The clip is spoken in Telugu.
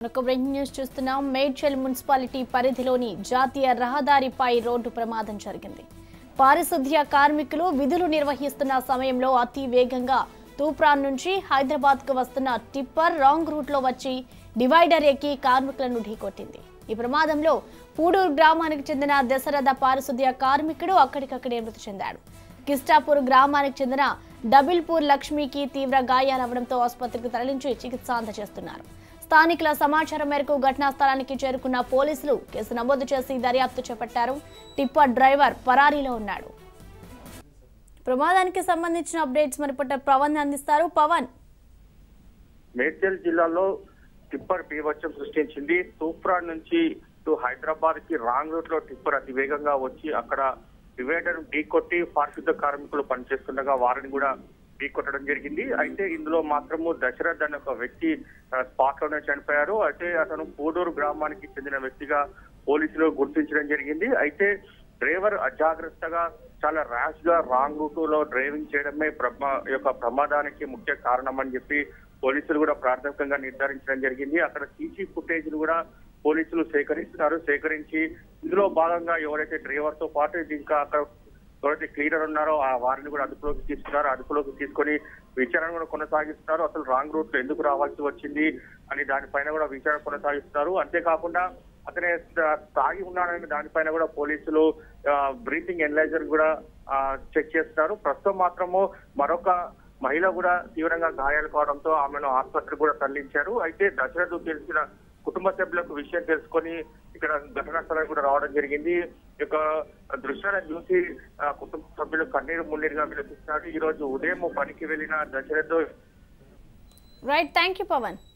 ఒక బ్రేకింగ్ న్యూస్ చూస్తున్నాం మేడ్చల్ మున్సిపాలిటీ పరిధిలోని జాతీయ రహదారిపై రోడ్డు ప్రమాదం జరిగింది పారిశుద్ధ్య కార్మికులు విధులు నిర్వహిస్తున్న సమయంలో అతి వేగంగా తూప్రాన్ నుంచి హైదరాబాద్ కు వస్తున్న టిప్పర్ రాంగ్ రూట్ లో వచ్చి డివైడర్ ఎక్కి కార్మికులను ఢీకొట్టింది ఈ ప్రమాదంలో పూడూరు గ్రామానికి చెందిన దశరథ పారిశుద్ధ్య కార్మికుడు అక్కడికక్కడే మృతి చెందాడు కిస్టాపూర్ గ్రామానికి చెందిన డబిల్పూర్ లక్ష్మికి తీవ్ర గాయాలవడంతో ఆసుపత్రికి తరలించి చికిత్స అందజేస్తున్నారు స్థానికుల సమాచారం మేరకు ఘటనా స్థలానికి చేరుకున్న పోలీసులు కేసు నమోదు చేసి దర్యాప్తు చేపట్టారు టిప్పర్ డ్రైవర్ పరారీలో ఉన్నాడు ప్రమాదానికి సంబంధించిన అప్డేట్స్ మరి పట్ల పవన్ అందిస్తారు పవన్ మేడ్చల్ జిల్లాలో టిప్పర్ బీభత్సం సృష్టించింది తూప్రాన్ నుంచి టు హైదరాబాద్ కి రాంగ్ రూట్ లో టిప్పర్ అతి వేగంగా వచ్చి అక్కడ డివైడర్ ఢీకొట్టి పారిశుద్ధ కార్మికులు పనిచేస్తుండగా వారిని కూడా ఢీకొట్టడం జరిగింది అయితే ఇందులో మాత్రము దశరథ్ అనే ఒక వ్యక్తి స్పాట్ లోనే చనిపోయారు అయితే అతను పూడూరు గ్రామానికి చెందిన వ్యక్తిగా పోలీసులు గుర్తించడం జరిగింది అయితే డ్రైవర్ అజాగ్రత్తగా చాలా ర్యాష్ గా రాంగ్ రూట్ లో డ్రైవింగ్ చేయడమే ప్రమా యొక్క ప్రమాదానికి ముఖ్య కారణం అని చెప్పి పోలీసులు కూడా ప్రాథమికంగా నిర్ధారించడం జరిగింది అక్కడ సీసీ ఫుటేజ్ కూడా పోలీసులు సేకరిస్తున్నారు సేకరించి ఇందులో భాగంగా ఎవరైతే డ్రైవర్ తో పాటు ఇది ఇంకా అక్కడ ఎవరైతే క్లీనర్ ఉన్నారో ఆ వారిని కూడా అదుపులోకి తీసుకున్నారు అదుపులోకి తీసుకొని విచారణ కూడా కొనసాగిస్తున్నారు అసలు రాంగ్ రూట్ లో ఎందుకు రావాల్సి వచ్చింది అని దానిపైన కూడా విచారణ కొనసాగిస్తున్నారు అంతేకాకుండా అతనే తాగి ఉన్నాడని దానిపైన కూడా పోలీసులు బ్రీతింగ్ ఎనలైజర్ కూడా చెక్ చేస్తున్నారు ప్రస్తుతం మాత్రము మరొక మహిళ కూడా తీవ్రంగా గాయాలు కావడంతో ఆమెను ఆసుపత్రికి కూడా తరలించారు అయితే దశరథ్ తెలిసిన కుటుంబ సభ్యులకు విషయం తెలుసుకొని ఇక్కడ ఘటనా స్థలానికి కూడా రావడం జరిగింది ఈ యొక్క దృశ్యాలను చూసి ఆ, కుటుంబ సభ్యులు కన్నీరు మున్నీరుగా విలపిస్తున్నారు ఈ రోజు ఉదయం పనికి వెళ్లిన Dasharath right thank you Pawan